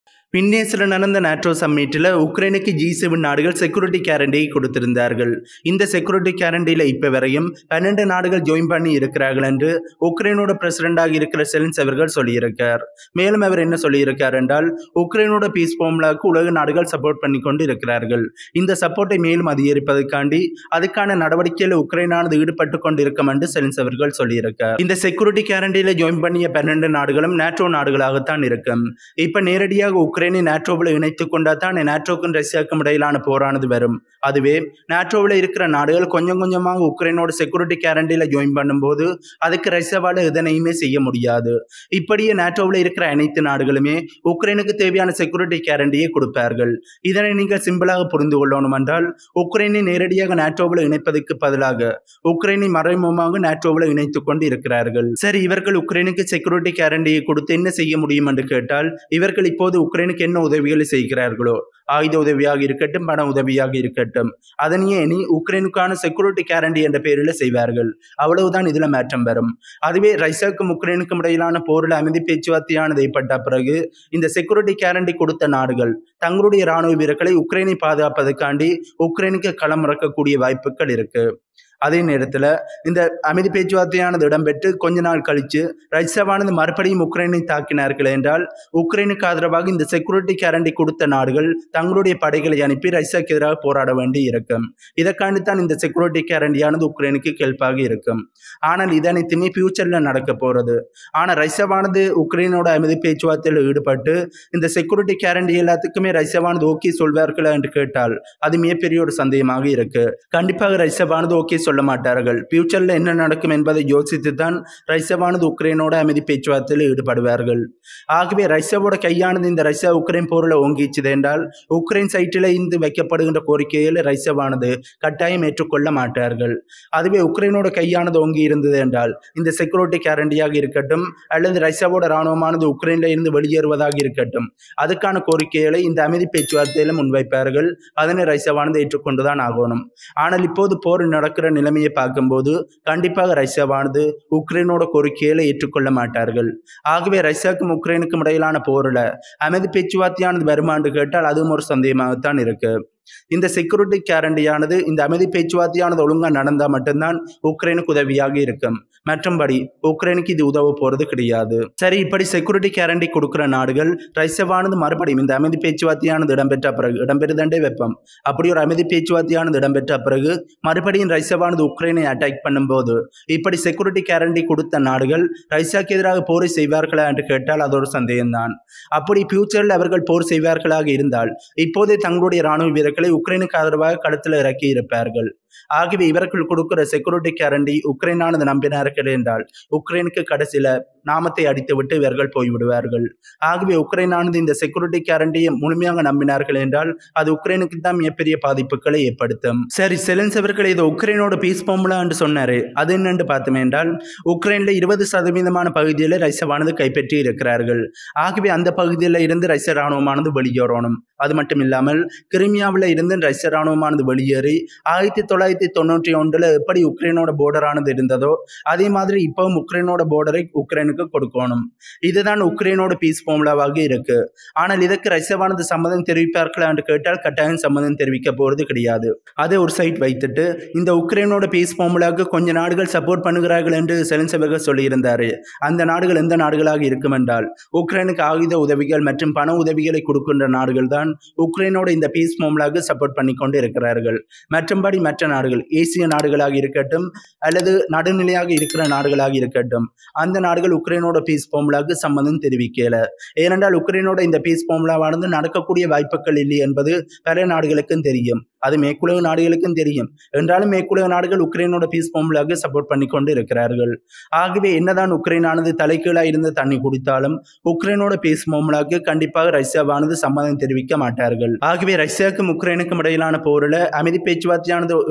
பின்னேசில் நடந்த நேட்டோ சம்மிட்டில் உக்ரைனுக்கு ஜி செவன் நாடுகள் செக்யூரிட்டி கேரண்டியை கொடுத்திருந்தார்கள் இந்த செக்யூரிட்டி கேரண்டியில் இப்போ வரையும் பன்னெண்டு நாடுகள் ஜாயின் பண்ணி இருக்கிறார்கள் என்று உக்ரைனோட பிரசிடண்டாக இருக்கிற செலன்ஸ் அவர்கள் சொல்லியிருக்கார் மேலும் அவர் என்ன சொல்லியிருக்கார் என்றால் உக்ரைனோட பீஸ் ஃபார்முலாவுக்கு உலக நாடுகள் சப்போர்ட் பண்ணி கொண்டு இருக்கிறார்கள் இந்த சப்போர்ட்டை மேலும் அதிகரிப்பதற்காண்டி அதுக்கான நடவடிக்கையில் உக்ரைனானது ஈடுபட்டு கொண்டிருக்கும் என்று செலன்ஸ் அவர்கள் சொல்லியிருக்கார் இந்த செக்யூரிட்டி கேரண்டியில் ஜாயின் பண்ணிய பன்னெண்டு நாடுகளும் நேட்டோ நாடுகளாகத்தான் இருக்கும் இப்போ நேரடியாக உக்ரைனை நேட்டோவில் இணைத்துக் கொண்டா தான் நேட்டோக்கும் ரஷ்யாவுக்கும் இடையிலான போரானது வரும் அதுவே நேட்டோவில் இருக்கிற நாடுகள் கொஞ்சம் கொஞ்சமாக உக்ரைனோட செக்யூரிட்டி கேரண்டியில் ஜாயின் பண்ணும்போது அதுக்கு ரஷ்யாவால் எதனையுமே செய்ய முடியாது இப்படியே நேட்டோவில் இருக்கிற அனைத்து நாடுகளுமே உக்ரைனுக்கு தேவையான செக்யூரிட்டி கேரண்டியை கொடுப்பார்கள் இதனை நீங்கள் சிம்பிளாக புரிந்து கொள்ளணும் என்றால் உக்ரைனை நேரடியாக நேட்டோவில் இணைப்பதற்கு பதிலாக உக்ரைனை மறைமுகமாக நேட்டோவில் இணைத்துக் கொண்டு இருக்கிறார்கள் சரி இவர்கள் உக்ரைனுக்கு செக்யூரிட்டி கேரண்டியை கொடுத்து என்ன செய்ய முடியும் என்று கேட்டால் இவர்கள் இப்போது உக்ரைனுக்கு என்ன உதவிகளை செய்கிறார்களோ ஆயுத உதவியாக இருக்கட்டும் பண உதவியாக இருக்கட்டும் அதனையே இனி உக்ரைனுக்கான செக்யூரிட்டி கேரண்டி என்ற பெயரில் செய்வார்கள் அவ்வளவுதான் இதுல மாற்றம் வரும் அதுவே ரஷ்யாவுக்கும் உக்ரைனுக்கும் இடையிலான போரில் அமைதி பேச்சுவார்த்தையானது ஏற்பட்ட பிறகு இந்த செக்யூரிட்டி கேரண்டி கொடுத்த நாடுகள் தங்களுடைய ராணுவ வீரர்களை உக்ரைனை பாதுகாப்பதற்காண்டி உக்ரைனுக்கு களம் இறக்கக்கூடிய வாய்ப்புகள் இருக்கு அதே நேரத்தில் இந்த அமைதி பேச்சுவார்த்தையானது இடம்பெற்று கொஞ்ச நாள் கழித்து ரஷ்யாவானது மறுபடியும் உக்ரைனை தாக்கினார்கள் என்றால் உக்ரைனுக்கு ஆதரவாக இந்த செக்யூரிட்டி கேரண்டி கொடுத்த நாடுகள் தங்களுடைய படைகளை அனுப்பி ரஷ்யாவுக்கு எதிராக போராட வேண்டி இருக்கும் இதற்காண்டித்தான் இந்த செக்யூரிட்டி கேரண்டியானது உக்ரைனுக்கு ஹெல்ப்பாக இருக்கும் ஆனால் இது அனைத்துமே ஃபியூச்சரில் நடக்க போகிறது ஆனால் ரஷ்யாவானது உக்ரைனோட அமைதி பேச்சுவார்த்தையில் ஈடுபட்டு இந்த செக்யூரிட்டி கேரண்டி எல்லாத்துக்குமே ரஷ்யாவானது ஓகே சொல்வார்களா என்று கேட்டால் அது மிகப்பெரிய ஒரு சந்தேகமாக இருக்கு கண்டிப்பாக ரஷ்யாவானது ஓகே சொல்ல மாட்டார்கள் ஃபியூச்சரில் என்ன நடக்கும் என்பதை யோசித்து தான் ரஷ்யாவானது உக்ரைனோட அமைதி பேச்சுவார்த்தையில் ஈடுபடுவார்கள் ஆகவே ரஷ்யாவோட கையானது இந்த ரஷ்யா உக்ரைன் போரில் ஓங்கிச்சுது என்றால் உக்ரைன் சைட்டில் இருந்து வைக்கப்படுகின்ற கோரிக்கையில் ரஷ்யாவானது கட்டாயம் ஏற்றுக்கொள்ள மாட்டார்கள் அதுவே உக்ரைனோட கையானது ஓங்கி இருந்தது என்றால் இந்த செக்யூரிட்டி கேரண்டியாக இருக்கட்டும் அல்லது ரஷ்யாவோட இராணுவமானது உக்ரைனில் இருந்து வெளியேறுவதாக இருக்கட்டும் அதுக்கான கோரிக்கைகளை இந்த அமைதி பேச்சுவார்த்தையில் முன்வைப்பார்கள் அதனை ரஷ்யாவானது ஏற்றுக்கொண்டுதான் ஆகணும் ஆனால் இப்போது போர் நடக்கிற நிலைமையை பார்க்கும்போது கண்டிப்பாக ரஷ்யாவானது உக்ரைனோட கோரிக்கைகளை ஏற்றுக்கொள்ள மாட்டார்கள் ஆகவே ரஷ்யாவுக்கும் உக்ரைனுக்கும் இடையிலான போரில் அமைதி பேச்சுவார்த்தையானது வருமானு கேட்டால் அதுவும் ஒரு சந்தேகமாகத்தான் இருக்கு இந்த செக்யூரிட்டி கேரண்டியானது இந்த அமைதி பேச்சுவார்த்தையானது ஒழுங்காக நடந்தால் மட்டும்தான் உக்ரைனுக்கு உதவியாக இருக்கும் மற்றபடி உக்ரைனுக்கு இது உதவ போகிறது கிடையாது சரி இப்படி செக்யூரிட்டி கேரண்டி கொடுக்குற நாடுகள் ரஷ்யாவானது மறுபடியும் இந்த அமைதி பேச்சுவார்த்தையானது இடம்பெற்ற பிறகு இடம்பெறுதண்டே வெப்பம் அப்படி ஒரு அமைதி பேச்சுவார்த்தையானது இடம்பெற்ற பிறகு மறுபடியும் ரஷ்யாவானது உக்ரைனை அட்டாக் பண்ணும்போது இப்படி செக்யூரிட்டி கேரண்டி கொடுத்த நாடுகள் ரஷ்யாவுக்கு எதிராக போரை செய்வார்களா என்று கேட்டால் அது ஒரு சந்தேகம்தான் அப்படி ஃபியூச்சரில் அவர்கள் போர் செய்வார்களாக இருந்தால் இப்போதே தங்களுடைய ராணுவ வீரர்களை உக்ரைனுக்கு ஆதரவாக களத்தில் இறக்கி இருப்பார்கள் ஆகவே இவர்கள் கொடுக்கிற செக்யூரிட்டி கேரண்டி உக்ரைனானது நம்பினார்கள் என்றால் உக்ரைனுக்கு கடைசியில் நாமத்தை அடித்துவிட்டு இவர்கள் போய்விடுவார்கள் ஆகவே உக்ரைனானது இந்த செக்யூரிட்டி கேரண்டியை முழுமையாக நம்பினார்கள் என்றால் அது உக்ரைனுக்கு தான் மிகப்பெரிய பாதிப்புகளை ஏற்படுத்தும் சரி செலன்ஸ் அவர்கள் இதை உக்ரைனோட பீஸ் போம்பலா என்று சொன்னாரு அது என்னென்று பார்த்தோம் என்றால் உக்ரைனில் இருபது சதவீதமான பகுதியில் ரஷ்யாவானது கைப்பற்றி இருக்கிறார்கள் ஆகவே அந்த பகுதியில் இருந்து ரஷ்ய ராணுவமானது வெளியேறணும் அது மட்டும் இல்லாமல் கிரிமியாவில் இருந்து ரஷ்ய ராணுவமானது வெளியேறி ஆயிரத்தி தொள்ளாயிரத்தி தொண்ணூற்றி ஒன்றில் எப்படி உக்ரைனோட போர்டரானது இருந்ததோ அதே மாதிரி இப்போவும் உக்ரைனோட போர்டரை உக்ரைனுக்கு கொடுக்கணும் இதுதான் உக்ரைனோட பீஸ் ஃபார்முலாவாக இருக்கு ஆனால் இதற்கு ரஷ்யாவானது சம்மதம் தெரிவிப்பார்களா என்று கேட்டால் கட்டாயம் சம்மதம் தெரிவிக்க போகிறது கிடையாது அதை ஒரு சைட் வைத்துட்டு இந்த உக்ரைனோட பீஸ் ஃபார்முலாவுக்கு கொஞ்ச நாடுகள் சப்போர்ட் பண்ணுகிறார்கள் என்று செலன்செவர்கள் சொல்லியிருந்தார் அந்த நாடுகள் எந்த நாடுகளாக இருக்கும் என்றால் உக்ரைனுக்கு ஆயுத உதவிகள் மற்றும் பண உதவிகளை கொடுக்கின்ற நாடுகள் தான் உக்ரைனோட இந்த பீஸ் ஃபார்முலாவுக்கு சப்போர்ட் பண்ணி கொண்டு இருக்கிறார்கள் மற்றும்படி மற்ற நாடுகள் ஏசிய நாடுகளாக இருக்கட்டும் அல்லது நடுநிலையாக இருக்கிற நாடுகளாக இருக்கட்டும் அந்த நாடுகள் உக்ரைனோட பீஸ் ஃபார்முலாவுக்கு சம்மதம் தெரிவிக்கல ஏனென்றால் உக்ரைனோட இந்த பீஸ் ஃபார்முலாவானது நடக்கக்கூடிய வாய்ப்புகள் இல்லை என்பது பல நாடுகளுக்கும் தெரியும் அது மேற்குலக நாடுகளுக்கும் தெரியும் என்றாலும் மேற்குலக நாடுகள் உக்ரைனோட பீஸ் ஃபார்முலாவுக்கு சப்போர்ட் பண்ணி கொண்டு இருக்கிறார்கள் ஆகவே என்னதான் உக்ரைனானது தலைகீழாக இருந்து தண்ணி குடித்தாலும் உக்ரைனோட பீஸ் ஃபார்முலாவுக்கு கண்டிப்பாக ரஷ்யாவானது சம்மதம் தெரிவிக்க மாட்டார்கள் ஆகவே ரஷ்யாவுக்கும் உக்ரைனுக்கும் இடையிலான போரில் அமைதி பேச்சுவார்த்தையானது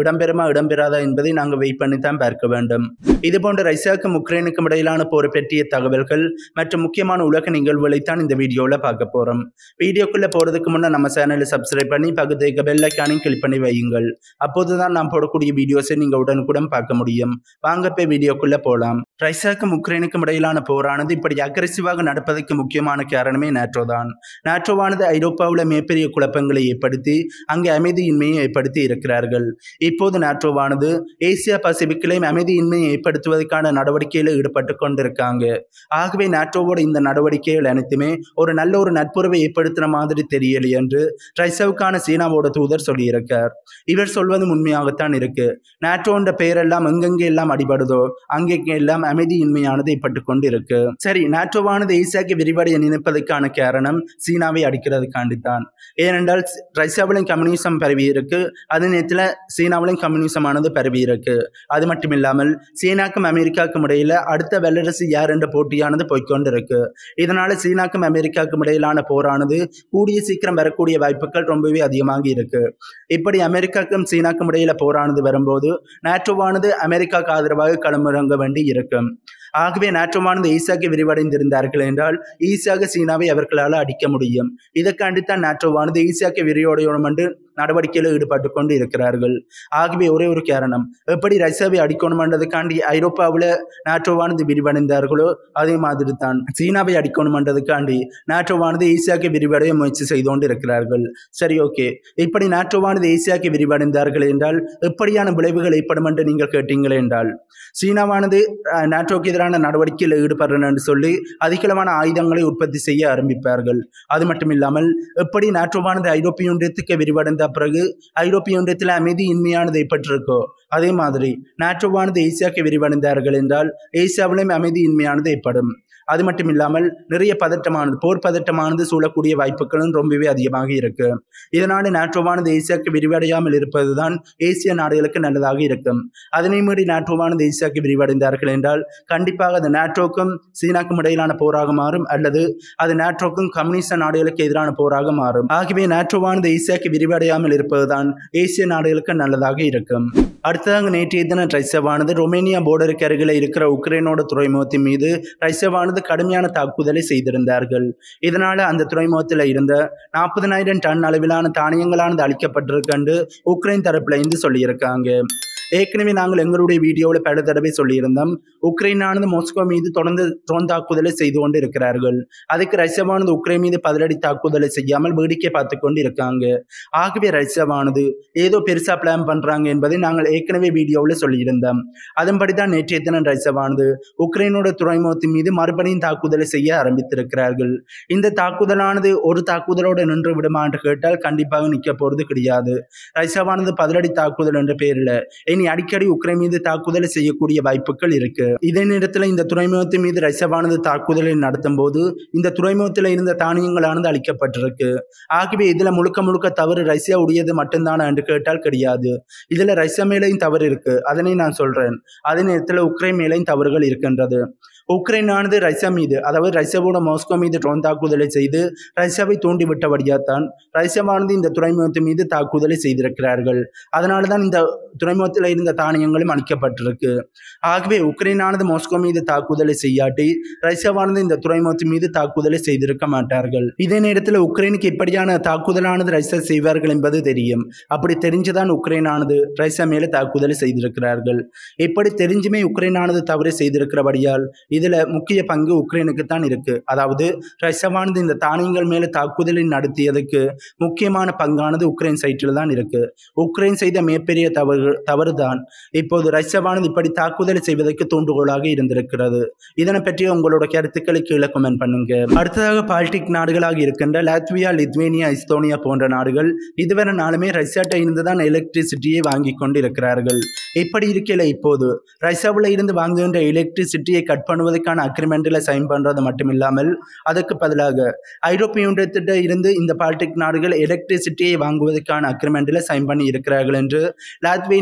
இடம்பெறுமா இடம்பெறாதா என்பதை நாங்கள் வெயிட் பண்ணி தான் பார்க்க வேண்டும் இதுபோன்ற ரஷ்யாவுக்கும் உக்ரைனுக்கும் இடையிலான போர் பற்றிய தகவல்கள் மற்றும் முக்கியமான உலக நிகழ்வுகளை தான் இந்த வீடியோவில் பார்க்க போகிறோம் வீடியோக்குள்ளே போகிறதுக்கு முன்னே நம்ம சேனலை சப்ஸ்கிரைப் பண்ணி பக்கத்து இருக்க பெல் ஐக்கானையும் கிளிக் பண்ணி வையுங்கள் அப்போது தான் நான் போடக்கூடிய வீடியோஸை நீங்கள் உடனுக்குடன் பார்க்க முடியும் வாங்க போய் வீடியோக்குள்ளே போகலாம் ரஷ்யாவுக்கும் உக்ரைனுக்கும் இடையிலான போரானது இப்படி அக்ரெசிவாக நடப்பதற்கு முக்கியமான காரணமே நேட்டோ தான் நேட்டோவானது ஐரோப்பாவில் மிகப்பெரிய குழப்பங்களை ஏற்படுத்தி அங்கே அமைதியின்மையை ஏற்படுத்தி இருக்கிறார்கள் இப்போது நேட்டோவானது ஏசியா பசிபிக்கிலையும் அமைதியின்மையை ஏற்படுத்துவதற்கான நடவடிக்கையில் ஈடுபட்டு கொண்டிருக்காங்க ஆகவே நேட்டோவோட இந்த நடவடிக்கைகள் அனைத்துமே ஒரு நல்ல ஒரு நட்புறவை ஏற்படுத்துகிற மாதிரி தெரியலை என்று ரஷ்யாவுக்கான சீனாவோட தூதர் சொல்லியிருக்கார் இவர் சொல்வது உண்மையாகத்தான் இருக்கு நேட்டோன்ற பெயரெல்லாம் எங்கெங்கே எல்லாம் அடிபடுதோ அங்கே எல்லாம் அமைதியின்மையானது ஏற்பட்டு கொண்டு இருக்கு சரி நேட்டோவானது ஏசியாக்கு விரிவடைய நினைப்பதற்கான காரணம் சீனாவை அடிக்கிறதுக்காண்டித்தான் ஏனென்றால் ரஷ்யாவிலும் கம்யூனிசம் பரவி இருக்கு அதே நேரத்தில் சீனாவிலும் கம்யூனிசமானது பரவி இருக்கு அது மட்டும் இல்லாமல் சீனாக்கும் அமெரிக்காவுக்கும் இடையில அடுத்த வல்லரசு யார் என்ற போட்டியானது போய்கொண்டு இருக்கு இதனால சீனாக்கும் அமெரிக்காவுக்கும் இடையிலான போரானது கூடிய சீக்கிரம் வரக்கூடிய வாய்ப்புகள் ரொம்பவே அதிகமாக இருக்கு இப்படி அமெரிக்காவுக்கும் சீனாக்கும் இடையில போரானது வரும்போது நேட்டோவானது அமெரிக்காவுக்கு ஆதரவாக களமிறங்க வேண்டி இருக்கும் ஆகவே நேட்டோவானது ஈஸியாக விரிவடைந்திருந்தார்கள் என்றால் ஈஸியாக சீனாவை அவர்களால் அடிக்க முடியும் இதற்காண்டி தான் நேட்டோவானது ஈஸியாக விரிவடையணும் என்று நடவடிக்கையில் ஈடுபட்டு கொண்டு இருக்கிறார்கள் ஆகவே ஒரே ஒரு காரணம் எப்படி ரஷ்யாவை அடிக்கணுமன்றதுக்காண்டி ஐரோப்பாவில் நாட்டோவானது விரிவடைந்தார்களோ அதே மாதிரி தான் சீனாவை அடிக்கணுமன்றதுக்காண்டி நாட்டோவானது ஈஸியாக விரிவடைய முயற்சி செய்து கொண்டு இருக்கிறார்கள் சரி ஓகே இப்படி நாட்டோவானது ஈஸியாக விரிவடைந்தார்கள் என்றால் எப்படியான விளைவுகள் ஏற்படும் என்று நீங்கள் கேட்டீங்களே என்றால் சீனாவானது நாட்டோக்கு எதிரான நடவடிக்கையில் ஈடுபடுறேன் என்று சொல்லி அதிகளவான ஆயுதங்களை உற்பத்தி செய்ய ஆரம்பிப்பார்கள் அது மட்டும் இல்லாமல் எப்படி நாட்டோவானது ஐரோப்பிய ஒன்றியத்துக்கு விரிவடைந்த பிறகு ஐரோப்பிய ஒன்றியத்தில் அமைதி இன்மையானது ஏற்பட்டிருக்கோ அதே மாதிரி நாட்டோவானது ஏசியாவுக்கு விரிவடைந்தார்கள் என்றால் ஏசியாவிலும் அமைதி இன்மையானது ஏற்படும் அது மட்டும் இல்லாமல் நிறைய பதட்டமானது போர் பதட்டமானது சூழக்கூடிய வாய்ப்புகளும் ரொம்பவே அதிகமாக இருக்கு இதனால நாட்டோவானது ஏசியாவுக்கு விரிவடையாமல் இருப்பதுதான் ஏசிய நாடுகளுக்கு நல்லதாக இருக்கும் அதனை மீறி நாட்டோவானது ஏசியாவுக்கு விரிவடைந்தார்கள் என்றால் கண்டிப்பாக அது நாட்டோக்கும் சீனாக்கும் இடையிலான போராக மாறும் அல்லது அது நாட்டோக்கும் கம்யூனிஸ்ட் நாடுகளுக்கு எதிரான போராக மாறும் ஆகவே நாட்டோவானது ஏசியாவுக்கு விரிவடையாமல் இருப்பதுதான் ஏசிய நாடுகளுக்கு நல்லதாக இருக்கும் அடுத்ததாக நேற்றைய தினம் ரஷ்யாவானது ரொமேனியா போர்டருக்கு அருகில் இருக்கிற உக்ரைனோட துறைமுகத்தின் மீது ரஷ்யாவானது கடுமையான தாக்குதலை செய்திருந்தார்கள் இதனால அந்த துறைமுகத்தில் இருந்த நாற்பதனாயிரம் டன் அளவிலான தானியங்களானது அளிக்கப்பட்டிருக்கு உக்ரைன் தரப்புல இருந்து சொல்லியிருக்காங்க ஏற்கனவே நாங்கள் எங்களுடைய வீடியோவில் பல தடவை சொல்லியிருந்தோம் உக்ரைனானது மாஸ்கோ மீது தொடர்ந்து ட்ரோன் தாக்குதலை செய்து கொண்டு இருக்கிறார்கள் அதுக்கு ரஷ்யாவானது உக்ரைன் மீது பதிலடி தாக்குதலை செய்யாமல் வேடிக்கை பார்த்து கொண்டு இருக்காங்க ஆகவே ரஷ்யாவானது ஏதோ பெருசா பிளான் பண்றாங்க என்பதை நாங்கள் ஏற்கனவே வீடியோவில் சொல்லியிருந்தோம் அதன்படி தான் நேற்றைய தினம் ரஷ்யாவானது உக்ரைனோட துறைமுகத்தின் மீது மறுபடியும் தாக்குதலை செய்ய ஆரம்பித்திருக்கிறார்கள் இந்த தாக்குதலானது ஒரு தாக்குதலோடு நின்று விடுமா என்று கேட்டால் கண்டிப்பாக நிற்க போறது கிடையாது ரஷ்யாவானது பதிலடி தாக்குதல் என்ற பெயரில் இனி அடிக்கடி உக்ரைன் மீது தாக்குதலை செய்யக்கூடிய வாய்ப்புகள் இருக்கு இதே நேரத்தில் இந்த துறைமுகத்தின் மீது ரஷ்யாவானது தாக்குதலை நடத்தும் போது இந்த துறைமுகத்தில் இருந்த தானியங்களானது அளிக்கப்பட்டிருக்கு ஆகவே இதுல முழுக்க முழுக்க தவறு ரஷ்யா உடையது மட்டும்தானா என்று கேட்டால் கிடையாது இதுல ரஷ்யா மேலேயும் தவறு இருக்கு அதனை நான் சொல்றேன் அதே நேரத்தில் உக்ரைன் மேலேயும் தவறுகள் இருக்கின்றது உக்ரைனானது ரஷ்யா மீது அதாவது ரஷ்யாவோட மாஸ்கோ மீது ட்ரோன் தாக்குதலை செய்து ரஷ்யாவை தூண்டிவிட்டபடியாத்தான் ரஷ்யாவானது இந்த துறைமுகத்தின் மீது தாக்குதலை செய்திருக்கிறார்கள் அதனால தான் இந்த துறைமுகத்தில் இருந்த தானியங்களும் அளிக்கப்பட்டிருக்கு ஆகவே உக்ரைனானது மாஸ்கோ மீது தாக்குதலை செய்யாட்டி ரஷ்யாவானது இந்த துறைமுகத்தின் மீது தாக்குதலை செய்திருக்க மாட்டார்கள் இதே நேரத்தில் உக்ரைனுக்கு இப்படியான தாக்குதலானது ரஷ்யா செய்வார்கள் என்பது தெரியும் அப்படி தெரிஞ்சுதான் உக்ரைனானது ரஷ்யா மேலே தாக்குதலை செய்திருக்கிறார்கள் இப்படி தெரிஞ்சுமே உக்ரைனானது தவறு செய்திருக்கிறபடியால் இதுல முக்கிய பங்கு உக்ரைனுக்கு தான் இருக்கு அதாவது ரஷ்யாவானது இந்த தானியங்கள் மேலே தாக்குதலை நடத்தியதுக்கு முக்கியமான பங்கானது உக்ரைன் சைட்டில் தான் இருக்கு உக்ரைன் செய்த மிகப்பெரிய தவறு தவறுதான் இப்போது ரஷ்யாவானது இப்படி தாக்குதல் செய்வதற்கு தூண்டுகோலாக இருந்திருக்கிறது இதனை பற்றி உங்களோட கருத்துக்களை கீழே கமெண்ட் பண்ணுங்க அடுத்ததாக பால்டிக் நாடுகளாக இருக்கின்ற லாத்வியா லித்வேனியா இஸ்தோனியா போன்ற நாடுகள் இதுவரை நாளுமே ரஷ்யாட்ட இருந்து தான் எலக்ட்ரிசிட்டியை வாங்கி கொண்டு இருக்கிறார்கள் இப்படி இருக்கையில் இப்போது ரஷ்யாவில் இருந்து வாங்குகின்ற எலக்ட்ரிசிட்டியை கட் பண்ணுவதற்கான அக்ரிமெண்ட்டில் சைன் பண்ணுறது மட்டும் இல்லாமல் அதுக்கு பதிலாக ஐரோப்பிய ஒன்றியத்திட்ட இருந்து இந்த பால்டிக் நாடுகள் எலக்ட்ரிசிட்டியை வாங்குவதற்கான அக்ரிமெண்ட்டில் சைன் பண்ணி இருக்கிறார்கள் என்று லாத்வேனியா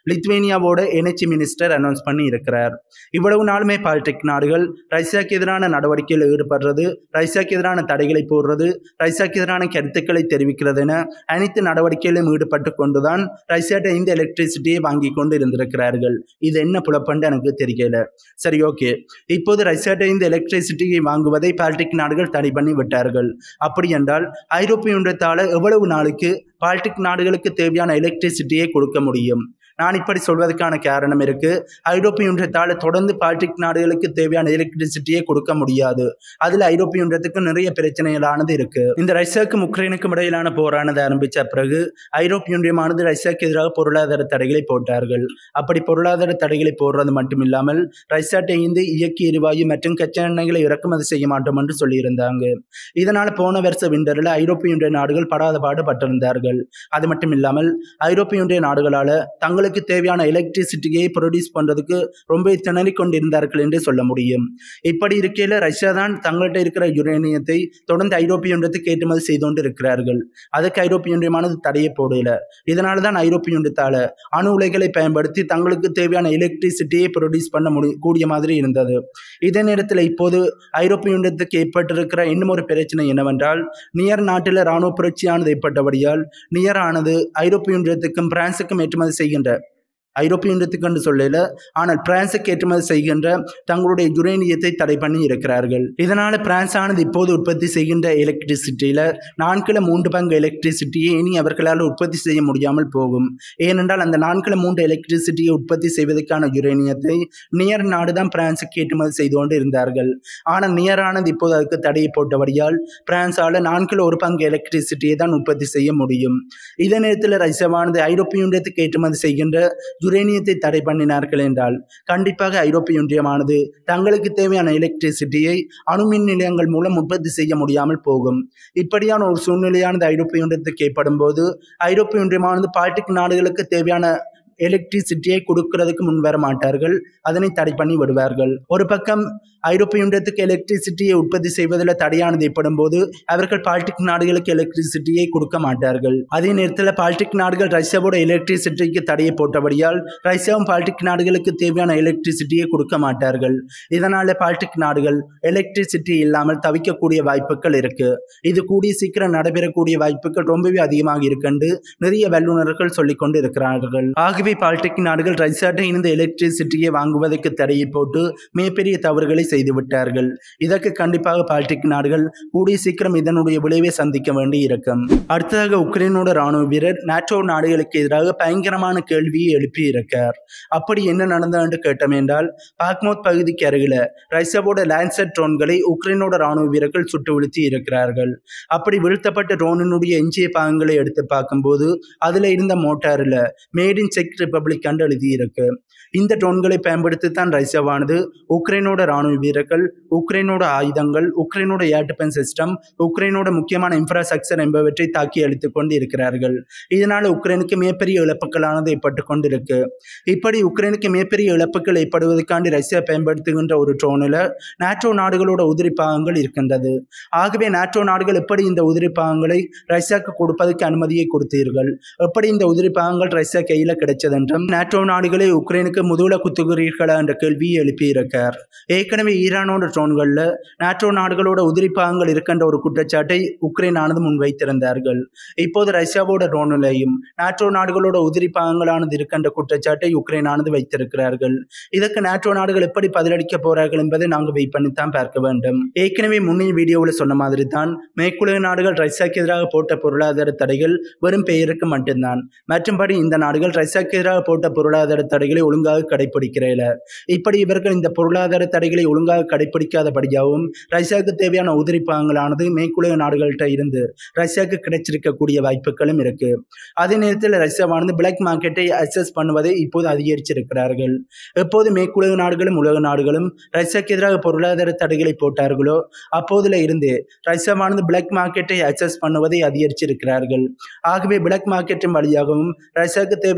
லித்வேனியாவோட எனர்ஜி மினிஸ்டர் அனௌன்ஸ் பண்ணி இருக்கிறார் இவ்வளவு நாளுமே பால்டிக் நாடுகள் ரஷ்யாவுக்கு எதிரான நடவடிக்கையில் ஈடுபடுறது ரஷ்யாவுக்கு எதிரான தடைகளை போடுறது ரஷ்யாவுக்கு எதிரான கருத்துக்களை தெரிவிக்கிறது என அனைத்து நடவடிக்கையிலும் ஈடுபட்டு கொண்டுதான் ரஷ்யாட்ட இந்த எலக்ட்ரிசிட்டியை வாங்கி கொண்டு இருந்திருக்கிறார்கள் இது என்ன புலப்பண்டு எனக்கு தெரியல சரி ஓகே இப்போது ரஷ்யாட்ட இந்த எலக்ட்ரிசிட்டியை வாங்குவதை பால்டிக் நாடுகள் தடை பண்ணி விட்டார்கள் அப்படி என்றால் ஐரோப்பிய ஒன்றியத்தால் எவ்வளவு நாளுக்கு பால்டிக் நாடுகளுக்கு தேவையான எலக்ட்ரிசிட்டியை கொடுக்க முடியும் நான் இப்படி சொல்வதற்கான காரணம் இருக்கு ஐரோப்பிய ஒன்றியத்தால் தொடர்ந்து பால்டிக் நாடுகளுக்கு தேவையான எலக்ட்ரிசிட்டியை கொடுக்க முடியாது அதில் ஐரோப்பிய ஒன்றியத்துக்கு நிறைய பிரச்சனைகளானது இருக்கு இந்த ரஷ்யாவுக்கும் உக்ரைனுக்கும் இடையிலான போரானது ஆரம்பித்த பிறகு ஐரோப்பிய ஒன்றியமானது ரஷ்யாவுக்கு எதிராக பொருளாதார தடைகளை போட்டார்கள் அப்படி பொருளாதார தடைகளை போடுறது மட்டும் இல்லாமல் ரஷ்யாட்டை இருந்து இயற்கை எரிவாயு மற்றும் கச்சா எண்ணெய்களை இறக்குமதி செய்ய மாட்டோம் என்று சொல்லியிருந்தாங்க இதனால் போன வருஷ விண்டரில் ஐரோப்பிய ஒன்றிய நாடுகள் படாத பாடுபட்டிருந்தார்கள் அது மட்டும் இல்லாமல் ஐரோப்பிய ஒன்றிய நாடுகளால் தங்கள் அவங்களுக்கு தேவையான எலக்ட்ரிசிட்டியை ப்ரொடியூஸ் பண்ணுறதுக்கு ரொம்ப திணறி கொண்டிருந்தார்கள் என்று சொல்ல முடியும் இப்படி இருக்கையில் ரஷ்யா தான் தங்கள்கிட்ட இருக்கிற யுரேனியத்தை தொடர்ந்து ஐரோப்பிய ஒன்றியத்துக்கு ஏற்றுமதி செய்து கொண்டு இருக்கிறார்கள் அதுக்கு ஐரோப்பிய ஒன்றியமானது தடையை போடல இதனால தான் ஐரோப்பிய ஒன்றியத்தால் அணு உலைகளை பயன்படுத்தி தங்களுக்கு தேவையான எலக்ட்ரிசிட்டியை ப்ரொடியூஸ் பண்ண முடி கூடிய மாதிரி இருந்தது இதே நேரத்தில் இப்போது ஐரோப்பிய ஒன்றியத்துக்கு ஏற்பட்டிருக்கிற இன்னும் ஒரு பிரச்சனை என்னவென்றால் நியர் நாட்டில் இராணுவ புரட்சியானது ஏற்பட்டபடியால் நியர் ஆனது ஐரோப்பிய ஒன்றியத்துக்கும் பிரான்சுக்கும் ஏற்றுமதி செய்கின்ற ஐரோப்பிய ஒன்றியத்துக்கு என்று சொல்லல ஆனால் பிரான்சுக்கு ஏற்றுமதி செய்கின்ற தங்களுடைய யுரேனியத்தை தடை பண்ணி இருக்கிறார்கள் இதனால் பிரான்ஸ் ஆனது இப்போது உற்பத்தி செய்கின்ற எலக்ட்ரிசிட்டியில் நான்கில் மூன்று பங்கு எலக்ட்ரிசிட்டியை இனி அவர்களால் உற்பத்தி செய்ய முடியாமல் போகும் ஏனென்றால் அந்த நான்கில் மூன்று எலக்ட்ரிசிட்டியை உற்பத்தி செய்வதற்கான யுரேனியத்தை நியர் நாடு தான் பிரான்சுக்கு ஏற்றுமதி செய்து கொண்டு இருந்தார்கள் ஆனால் நியரானது இப்போது அதுக்கு தடையை போட்டபடியால் பிரான்ஸால் நான்கில் ஒரு பங்கு எலக்ட்ரிசிட்டியை தான் உற்பத்தி செய்ய முடியும் இதே நேரத்தில் ரஷ்யாவானது ஐரோப்பிய ஒன்றியத்துக்கு ஏற்றுமதி செய்கின்ற யுரேனியத்தை தடை பண்ணினார்கள் என்றால் கண்டிப்பாக ஐரோப்பிய ஒன்றியமானது தங்களுக்கு தேவையான எலக்ட்ரிசிட்டியை அணுமின் நிலையங்கள் மூலம் உற்பத்தி செய்ய முடியாமல் போகும் இப்படியான ஒரு சூழ்நிலையானது ஐரோப்பிய ஒன்றியத்துக்கு ஏற்படும் போது ஐரோப்பிய ஒன்றியமானது பால்டிக் நாடுகளுக்கு தேவையான எலக்ட்ரிசிட்டியை கொடுக்கறதுக்கு முன் வர மாட்டார்கள் அதனை தடை பண்ணி விடுவார்கள் ஒரு பக்கம் ஐரோப்பிய ஒன்றியத்துக்கு எலக்ட்ரிசிட்டியை உற்பத்தி செய்வதில் தடையானது ஏற்படும் போது அவர்கள் பால்டிக் நாடுகளுக்கு எலக்ட்ரிசிட்டியை கொடுக்க மாட்டார்கள் அதே நேரத்தில் பால்டிக் நாடுகள் ரஷ்யாவோட எலக்ட்ரிசிட்டிக்கு தடையை போட்டபடியால் ரஷ்யாவும் பால்டிக் நாடுகளுக்கு தேவையான எலக்ட்ரிசிட்டியை கொடுக்க மாட்டார்கள் இதனால பால்டிக் நாடுகள் எலக்ட்ரிசிட்டி இல்லாமல் தவிக்கக்கூடிய வாய்ப்புகள் இருக்கு இது கூடிய சீக்கிரம் நடைபெறக்கூடிய வாய்ப்புகள் ரொம்பவே அதிகமாக இருக்குன்னு நிறைய வல்லுநர்கள் சொல்லிக் கொண்டு இருக்கிறார்கள் ஆகவே பால்டிக் நாடுகள் ரஷ்யாட்ட இருந்து எலக்ட்ரிசிட்டியை வாங்குவதற்கு தடையை போட்டு மிகப்பெரிய தவறுகளை செய்து விட்டார்கள் இதற்கு கண்டிப்பாக பால்டிக் நாடுகள் கூடிய சீக்கிரம் இதனுடைய விளைவை சந்திக்க வேண்டி இருக்கும் அடுத்ததாக உக்ரைனோட ராணுவ வீரர் நாட்டோ நாடுகளுக்கு எதிராக பயங்கரமான கேள்வியை எழுப்பி இருக்கார் அப்படி என்ன நடந்தது என்று கேட்டோம் என்றால் பாக்மோத் பகுதிக்கு அருகில் ரஷ்யாவோட லான்சர் ட்ரோன்களை உக்ரைனோட ராணுவ வீரர்கள் சுட்டு வீழ்த்தி இருக்கிறார்கள் அப்படி வீழ்த்தப்பட்ட ட்ரோனினுடைய எஞ்சிய பாகங்களை எடுத்து பார்க்கும்போது அதில் இருந்த மோட்டாரில் மேட் இன் செக் ரிப்பப்ளிக் என்று எழுதியிருக்கு இந்த ட்ரோன்களை பயன்படுத்தி தான் ரஷ்யாவானது உக்ரைனோட ராணுவ வீரர்கள் உக்ரைனோட ஆயுதங்கள் உக்ரைனோட ஏர் டிஃபென்ஸ் சிஸ்டம் உக்ரைனோட முக்கியமான இன்ஃப்ராஸ்ட்ரக்சர் என்பவற்றை தாக்கி அளித்துக் கொண்டு இருக்கிறார்கள் இதனால் உக்ரைனுக்கு மிகப்பெரிய இழப்புகளானது ஏற்பட்டு கொண்டிருக்கு இப்படி உக்ரைனுக்கு மிகப்பெரிய இழப்புகள் ஏற்படுவதற்காண்டி ரஷ்யா பயன்படுத்துகின்ற ஒரு ட்ரோனில் நாட்டோ நாடுகளோட உதிரி பாகங்கள் இருக்கின்றது ஆகவே நாட்டோ நாடுகள் எப்படி இந்த உதிரி பாகங்களை ரஷ்யாவுக்கு கொடுப்பதற்கு அனுமதியை கொடுத்தீர்கள் எப்படி இந்த உதிரி பாகங்கள் ரஷ்யா கையில் கிடைச்சதென்றும் நாட்டோ நாடுகளை உக்ரைனுக்கு முதுகுல குத்துகிறீர்களா என்ற கேள்வியை எழுப்பியிருக்கார் ஏற்கனவே ஈரானோட ட்ரோன்களில் நாட்டோ நாடுகளோட உதிரி பாகங்கள் இருக்கின்ற ஒரு குற்றச்சாட்டை உக்ரைன் ஆனது முன்வைத்திருந்தார்கள் இப்போது ரஷ்யாவோட ட்ரோனிலையும் நாட்டோ நாடுகளோட உதிரி பாகங்களானது இருக்கின்ற குற்றச்சாட்டை உக்ரைன் ஆனது வைத்திருக்கிறார்கள் இதற்கு நாட்டோ நாடுகள் எப்படி பதிலளிக்க போறார்கள் என்பதை நாங்கள் வெயிட் பண்ணித்தான் பார்க்க வேண்டும் ஏற்கனவே முன்னைய வீடியோவில் சொன்ன மாதிரி தான் மேற்குலக நாடுகள் ரஷ்யாவுக்கு எதிராக போட்ட பொருளாதார தடைகள் வெறும் பெயருக்கு மட்டும்தான் மற்றும்படி இந்த நாடுகள் ரஷ்யாவுக்கு எதிராக போட்ட பொருளாதார தடைகளை ஒழுங்காக கடைபிடிக்கிறேல இப்படி இவர்கள் இந்த பொருளாதார தடைகளை ஒழுங்காக கடைபிடிக்காதபடியாகவும் ரஷ்யாவுக்கு தேவையான உதிரி பாகங்களானது மேற்குலக நாடுகள்கிட்ட இருந்து ரஷ்யாவுக்கு கிடைச்சிருக்கக்கூடிய வாய்ப்புகளும் இருக்கு அதே நேரத்தில் ரஷ்யாவானது பிளாக் மார்க்கெட்டை அக்சஸ் பண்ணுவதை இப்போது அதிகரிச்சிருக்கிறார்கள் எப்போது மேற்குலக நாடுகளும் உலக நாடுகளும் ரஷ்யாவுக்கு எதிராக பொருளாதார தடைகளை போட்டார்களோ அப்போதுல இருந்து ரஷ்யாவானது பிளாக் மார்க்கெட்டை அக்சஸ் பண்ணுவதை அதிகரிச்சிருக்கிறார்கள் ஆகவே பிளாக் மார்க்கெட்டின் வழியாகவும் ரஷ்யாவுக்கு தேவையான உதிரி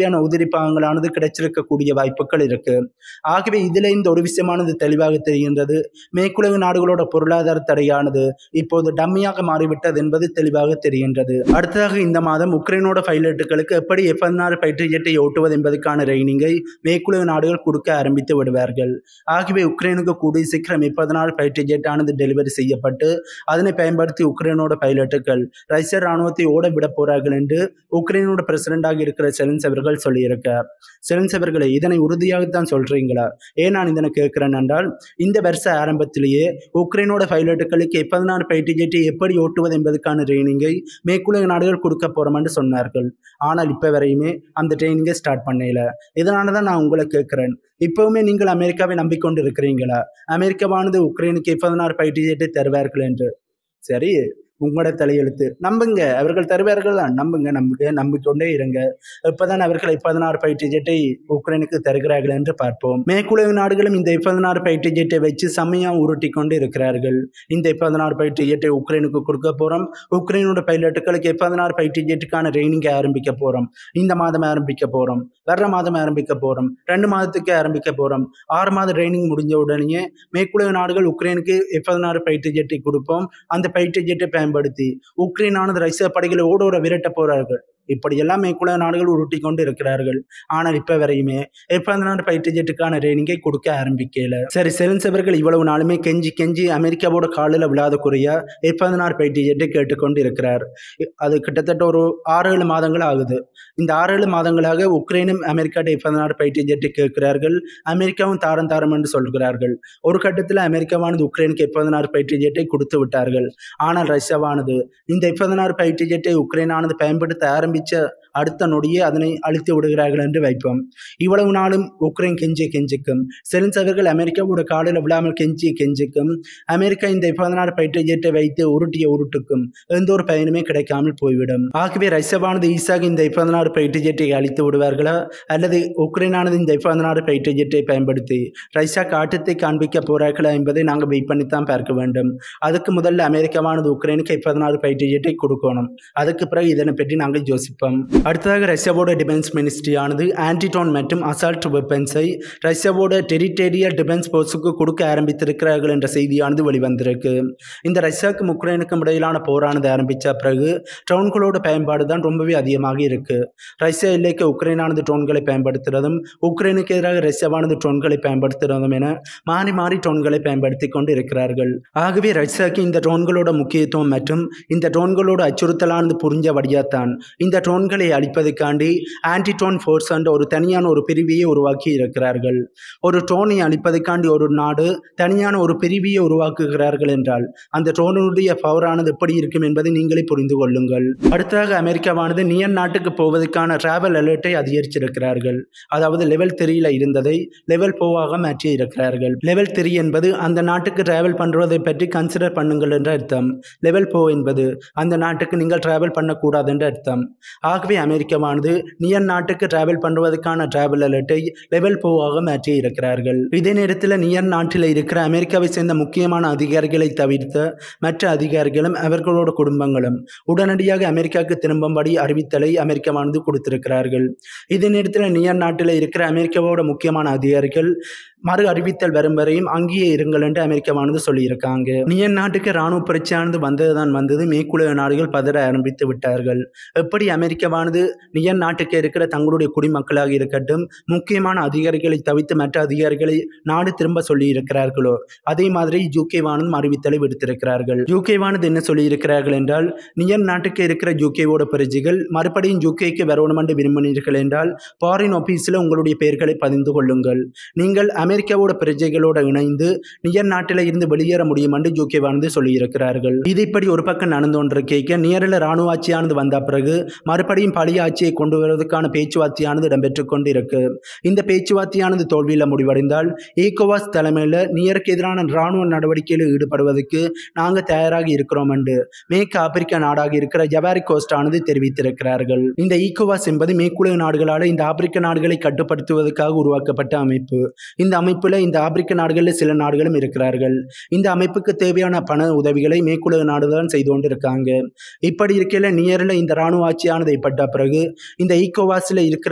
உதிரி பாகங்களானது கிடைச்சிருக்கக்கூடிய வாய்ப்புகள் இருக்கு ஆகவே இதில் இந்த ஒரு விஷயமானது தெளிவாக தெரிகின்றது மேற்குலக நாடுகளோட பொருளாதார தடையானது இப்போது டம்மியாக மாறிவிட்டது என்பது தெளிவாக தெரிகின்றது அடுத்ததாக இந்த மாதம் உக்ரைனோட பைலட்டுகளுக்கு எப்படி எஃப் பதினாறு ஃபைட்டர் ஜெட்டை ஓட்டுவது என்பதற்கான ட்ரைனிங்கை மேற்குலக நாடுகள் கொடுக்க ஆரம்பித்து விடுவார்கள் ஆகவே உக்ரைனுக்கு கூடிய சீக்கிரம் எஃப் பதினாறு ஃபைட்டர் ஜெட் ஆனது டெலிவரி செய்யப்பட்டு அதனை பயன்படுத்தி உக்ரைனோட பைலட்டுகள் ரஷ்ய ராணுவத்தை ஓட விட போறார்கள் என்று உக்ரைனோட பிரசிடண்டாக இருக்கிற செலன்ஸ் அவர்கள் சொல்லியிருக்கார் செலன்ஸ் அவர்களை இதனை உறுதியாகத்தான் சொல்றீங்களா ஏன் நான் இதனை கேட்கிறேன் என்றால் இந்த வருஷ ஆரம்பத்திலேயே உக்ரைனோட பைலட்டுகளுக்கு எப்பதினாறு ஃபைட்டர் ஜெட்டை எப்படி ஓட்டுவது என்பதற்கான ட்ரைனிங்கை மேற்குலக நாடுகள் கொடுக்க போறோம் என்று சொன்னார்கள் ஆனால் இப்போ வரையுமே அந்த ட்ரைனிங்கை ஸ்டார்ட் பண்ணல இதனால தான் நான் உங்களை கேட்குறேன் இப்போவுமே நீங்கள் அமெரிக்காவை நம்பிக்கொண்டு இருக்கிறீங்களா அமெரிக்காவானது உக்ரைனுக்கு பதினாறு ஃபைட்டர் ஜெட்டை தருவார்கள் என்று சரி உங்களோட தலையெழுத்து நம்புங்க அவர்கள் தருவார்கள் தான் நம்புங்க நம்புங்க நம்பிக்கொண்டே இருங்க இப்பதான் அவர்கள் பதினாறு ஃபைட்டர் ஜெட்டை உக்ரைனுக்கு தருகிறார்கள் என்று பார்ப்போம் மேற்குலக நாடுகளும் இந்த பதினாறு ஃபைட்டர் ஜெட்டை வச்சு செம்மையா உருட்டி கொண்டு இருக்கிறார்கள் இந்த பதினாறு ஃபைட்டர் ஜெட்டை உக்ரைனுக்கு கொடுக்க போறோம் உக்ரைனோட பைலட்டுகளுக்கு பதினாறு ஃபைட்டர் ஜெட்டுக்கான ட்ரைனிங்கை ஆரம்பிக்க போறோம் இந்த மாதம் ஆரம்பிக்க போறோம் வர்ற மாதம் ஆரம்பிக்க போறோம் ரெண்டு மாதத்துக்கு ஆரம்பிக்க போறோம் ஆறு மாத ட்ரைனிங் முடிஞ்ச உடனே மேற்குலக நாடுகள் உக்ரைனுக்கு பதினாறு ஃபைட்டர் ஜெட்டை கொடுப்போம் அந்த ஃபைட்டர் ஜெட்டை பயன்படுத்தி உக்ரைனானது ரஷ்ய படைகளை ஓடோட விரட்ட போறார்கள் இப்படியெல்லாம் மேற்குலக நாடுகள் உருட்டி கொண்டு இருக்கிறார்கள் ஆனால் இப்ப வரையுமே எப்பந்தாண்டு ஃபைட்டர் ஜெட்டுக்கான ட்ரைனிங்கை கொடுக்க ஆரம்பிக்கல சரி செலன்ஸ் அவர்கள் இவ்வளவு நாளுமே கெஞ்சி கெஞ்சி அமெரிக்காவோட காலில் விழாத குறையா எப்பந்தாண்டு ஃபைட்டர் ஜெட்டை கேட்டுக்கொண்டு இருக்கிறார் அது கிட்டத்தட்ட ஒரு ஆறு ஏழு மாதங்கள் ஆகுது இந்த ஆறு ஏழு மாதங்களாக உக்ரைனும் அமெரிக்காட்ட எப்பந்தாண்டு ஃபைட்டர் ஜெட்டை கேட்கிறார்கள் அமெரிக்காவும் தாரம் தாரம் என்று சொல்கிறார்கள் ஒரு கட்டத்தில் அமெரிக்காவானது உக்ரைனுக்கு எப்பதினாறு ஃபைட்டர் ஜெட்டை கொடுத்து விட்டார்கள் ஆனால் ரஷ்யாவானது இந்த எப்பதினாறு ஃபைட்டர் ஜெட்டை உக்ரைனானது பயன்படுத்த ஆரம்பித்த அடுத்த நொடியே அதனை அழித்து விடுகிறார்கள் என்று வைப்போம் இவ்வளவு நாளும் உக்ரைன் கெஞ்சிய கெஞ்சிக்கும் செலின்ஸ் அவர்கள் அமெரிக்காவோட காலில் விழாமல் கெஞ்சிய கெஞ்சிக்கும் அமெரிக்கா இந்த பதினாறு ஃபைட்டர் ஜெட்டை வைத்து உருட்டிய உருட்டுக்கும் எந்த ஒரு பயனுமே கிடைக்காமல் போய்விடும் ஆகவே ரஷ்யாவானது ஈஸாக இந்த பதினாறு ஃபைட்டர் ஜெட்டை அழித்து விடுவார்களா அல்லது உக்ரைனானது இந்த பதினாறு ஃபைட்டர் ஜெட்டை பயன்படுத்தி ரஷ்யா காட்டத்தை காண்பிக்க போறார்களா என்பதை நாங்கள் வெயிட் பண்ணித்தான் பார்க்க வேண்டும் அதுக்கு முதல்ல அமெரிக்காவானது உக்ரைனுக்கு பதினாறு ஃபைட்டர் ஜெட்டை கொடுக்கணும் அதுக்கு பிறகு இதனை பற்றி நாங்கள் யோசிப்போம் அடுத்ததாக ரஷ்யாவோட டிஃபென்ஸ் மினிஸ்ட்ரியானது ஆன்டிடோன் மற்றும் அசால்ட் வெப்பன்ஸை ரஷ்யாவோட டெரிட்டேரியல் டிஃபென்ஸ் போர்ஸுக்கு கொடுக்க ஆரம்பித்திருக்கிறார்கள் என்ற செய்தியானது வெளிவந்திருக்கு இந்த ரஷ்யாவுக்கும் உக்ரைனுக்கும் இடையிலான போரானது ஆரம்பித்த பிறகு ட்ரோன்களோட பயன்பாடு தான் ரொம்பவே அதிகமாக இருக்கு ரஷ்யா எல்லைக்கு உக்ரைனானது ட்ரோன்களை பயன்படுத்துறதும் உக்ரைனுக்கு எதிராக ரஷ்யாவானது ட்ரோன்களை பயன்படுத்துறதும் என மாறி மாறி ட்ரோன்களை பயன்படுத்தி கொண்டு இருக்கிறார்கள் ஆகவே ரஷ்யாவுக்கு இந்த ட்ரோன்களோட முக்கியத்துவம் மற்றும் இந்த ட்ரோன்களோட அச்சுறுத்தலானது புரிஞ்ச வழியாத்தான் இந்த ட்ரோன்களை அழிப்பதற்காண்டி ஆன்டி ட்ரோன் ஃபோர்ஸ் என்ற ஒரு தனியான ஒரு பிரிவியை உருவாக்கி இருக்கிறார்கள் ஒரு ட்ரோனை அழிப்பதற்காண்டி ஒரு நாடு தனியான ஒரு பிரிவியை உருவாக்குகிறார்கள் என்றால் அந்த ட்ரோனுடைய பவரானது எப்படி இருக்கும் என்பதை நீங்களே புரிந்து கொள்ளுங்கள் அடுத்ததாக அமெரிக்காவானது நியர் நாட்டுக்கு போவதற்கான டிராவல் அலர்ட்டை அதிகரிச்சிருக்கிறார்கள் அதாவது லெவல் த்ரீல இருந்ததை லெவல் போவாக மாற்றி இருக்கிறார்கள் லெவல் த்ரீ என்பது அந்த நாட்டுக்கு டிராவல் பண்ணுவதை பற்றி கன்சிடர் பண்ணுங்கள் என்ற அர்த்தம் லெவல் போ என்பது அந்த நாட்டுக்கு நீங்கள் டிராவல் பண்ணக்கூடாது என்ற அர்த்தம் ஆகவே அமெரிக்காவானது நியர் நாட்டுக்கு டிராவல் பண்ணுவதற்கான டிராவல் அலர்ட்டை லெவல் போவாக மாற்றி இருக்கிறார்கள் இதே நேரத்தில் நியர் நாட்டில் இருக்கிற அமெரிக்காவை சேர்ந்த முக்கியமான அதிகாரிகளை தவிர்த்த மற்ற அதிகாரிகளும் அவர்களோட குடும்பங்களும் உடனடியாக அமெரிக்காவுக்கு திரும்பும்படி அறிவித்தலை அமெரிக்காவானது கொடுத்திருக்கிறார்கள் இதே நேரத்தில் நியர் நாட்டில் இருக்கிற அமெரிக்காவோட முக்கியமான அதிகாரிகள் மறு அறிவித்தல் வரும் வரையும் அங்கேயே இருங்கள் என்று அமெரிக்காவானது சொல்லியிருக்காங்க நியர் நாட்டுக்கு இராணுவ புரட்சியானது வந்ததுதான் வந்தது மேற்குலக நாடுகள் பதற ஆரம்பித்து விட்டார்கள் எப்படி அமெரிக்காவானது நியர் நாட்டுக்கு இருக்கிற தங்களுடைய குடிமக்களாக இருக்கட்டும் முக்கியமான அதிகாரிகளை தவிர்த்து மற்ற அதிகாரிகளை நாடு திரும்ப சொல்லி இருக்கிறார்களோ அதே மாதிரி யூகேவானதும் அறிவித்தலை விடுத்திருக்கிறார்கள் யூகேவானது என்ன சொல்லி இருக்கிறார்கள் என்றால் நியர் நாட்டுக்கு இருக்கிற யூகேவோட பிரஜைகள் மறுபடியும் யூகேக்கு வரணும் என்று விரும்பினீர்கள் என்றால் ஃபாரின் ஆபீஸில் உங்களுடைய பெயர்களை பதிந்து கொள்ளுங்கள் நீங்கள் அமெரிக்காவோட பிரஜைகளோட இணைந்து நியர் நாட்டில் இருந்து வெளியேற முடியும் என்று யூகேவானது சொல்லியிருக்கிறார்கள் இது இப்படி ஒரு பக்கம் நடந்து கொண்டிருக்க நியரில் ராணுவ ஆட்சியானது வந்த பிறகு மறுபடியும் பழைய ஆட்சியை கொண்டு வருவதற்கான பேச்சுவார்த்தையானது இடம்பெற்றுக் கொண்டு இருக்கு இந்த பேச்சுவார்த்தையானது தோல்வியில் முடிவடைந்தால் ஈகோவாஸ் தலைமையில் நியருக்கு எதிரான ராணுவ நடவடிக்கையில் ஈடுபடுவதற்கு நாங்கள் தயாராக இருக்கிறோம் என்று மேற்கு ஆப்பிரிக்கா நாடாக இருக்கிற ஜவாரி கோஸ்டானது தெரிவித்திருக்கிறார்கள் இந்த ஈகோவாஸ் என்பது மேற்குலக நாடுகளால் இந்த ஆப்பிரிக்க நாடுகளை கட்டுப்படுத்துவதற்காக உருவாக்கப்பட்ட அமைப்பு இந்த அமைப்பில் இந்த ஆப்பிரிக்க நாடுகளில் சில நாடுகளும் இருக்கிறார்கள் இந்த அமைப்புக்கு தேவையான பண உதவிகளை மேற்குலக நாடுதான் செய்து கொண்டு இருக்காங்க இப்படி இருக்கையில் நியரில் இந்த இராணுவ ஆட்சியானது ஏற்பட்ட பிறகு இந்த ஈகோவாஸில் இருக்கிற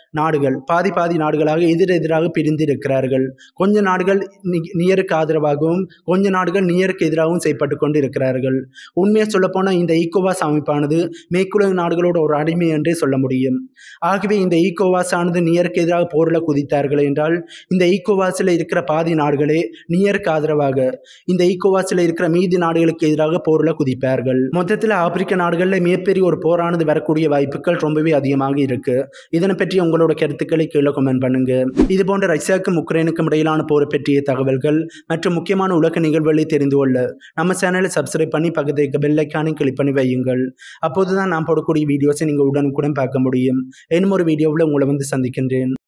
நாடுகள் பாதி பாதி நாடுகளாக எதிரெதிராக பிரிந்து இருக்கிறார்கள் கொஞ்ச நாடுகள் நி- நியருக்கு ஆதரவாகவும் கொஞ்ச நாடுகள் நியருக்கு எதிராகவும் செயற்பட்டு கொண்டு இருக்கிறார்கள் உண்மையை சொல்லப்போனால் இந்த ஈகோவாஸ் அமைப்பானது மேற்குலக நாடுகளோட ஒரு அடிமை என்றே சொல்ல முடியும் ஆகவே இந்த ஈகோவாஸ் ஆனது நியருக்கு எதிராக போரில் குதித்தார்கள் என்றால் இந்த ஈகோவாஸில் இருக்கிற பாதி நாடுகளே நியருக்கு ஆதரவாக இந்த ஈகோவாஸில் இருக்கிற மீதி நாடுகளுக்கு எதிராக போரில் குதிப்பார்கள் மொத்தத்தில் ஆப்பிரிக்க நாடுகளில் மிகப்பெரிய ஒரு போரானது வரக்கூடிய வாய்ப்புகள் ரொம்பவே அதிகமாக இருக்கு இதனை பற்றி உங்களோட கருத்துக்களை கீழே கமெண்ட் பண்ணுங்க இது போன்ற ரஷ்யாவுக்கும் உக்ரைனுக்கும் இடையிலான போரை பற்றிய தகவல்கள் மற்றும் முக்கியமான உலக நிகழ்வுகளை தெரிந்து கொள்ள நம்ம சேனலை சப்ஸ்கிரைப் பண்ணி பக்கத்தில் இருக்க பெல் ஐக்கானை கிளிக் பண்ணி வையுங்கள் அப்போது தான் நான் போடக்கூடிய வீடியோஸை நீங்கள் உடனுக்குடன் பார்க்க முடியும் இன்னும் ஒரு வீடியோவில் உங்களை வந்து சந்திக்கின்றேன்